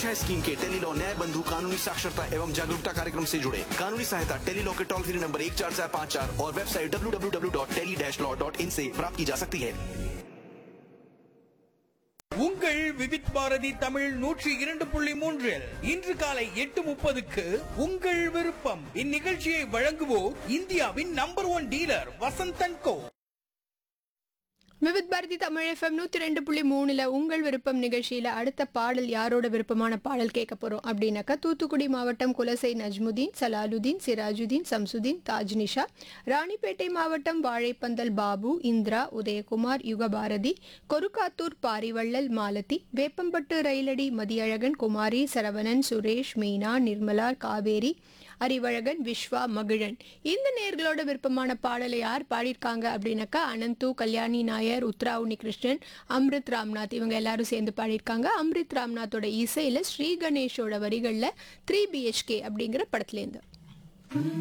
दिशा scheme के Tele-Law न्याय बंधु कानूनी साक्षरता एवं जागरूकता कार्यक्रम से जुड़े कानूनी सहायता टेलीलॉ के टोल फ्री नंबर एक चार चार पाँच चार और website W W W dot tele dash law dot in से प्राप्त की जा सकती है உங்கள் விவித் பாரதி தமிழ் நூற்றி இரண்டு புள்ளி மூன்றில் இன்று காலை எட்டு முப்பதுக்கு உங்கள் விருப்பம் இந்நிகழ்ச்சியை வழங்குவோர் இந்தியாவின் number one dealer Vasanthan co Vividh Bharati Tamil FM நூத்தி ரெண்டு புள்ளி மூணுல உங்கள் விருப்பம் நிகழ்ச்சியில அடுத்த பாடல் யாரோட விருப்பமான பாடல் கேட்க போறோம் அப்படின்னாக்கா தூத்துக்குடி மாவட்டம் குலசை நஜ்முதீன் சலாலுதீன் சிராஜுதீன் சம்சுதீன் தாஜ் நிஷா ராணிப்பேட்டை மாவட்டம் வாழைப்பந்தல் பாபு இந்திரா உதயகுமார் யுகபாரதி கொருக்காத்தூர் பாரிவள்ளல் மாலதி வேப்பம்பட்டு ரயிலடி மதியழகன் குமாரி சரவணன் சுரேஷ் மீனா நிர்மலா காவேரி அறிவழகன் விஸ்வா மகிழன் இந்த நேர்களோட விருப்பமான பாடலை யார் பாடியிருக்காங்க அப்படின்னாக்கா அனந்து கல்யாணி நாயர் உத்ரா உன்னிகிருஷ்ணன் அம்ரித் ராம்நாத் இவங்க எல்லாரும் சேர்ந்து பாடியிருக்காங்க அம்ரித் ராம்நாத்தோட இசையில ஸ்ரீ கணேஷோட வரிகளில் த்ரீ பிஹெச்கே அப்படிங்கிற படத்துலேருந்து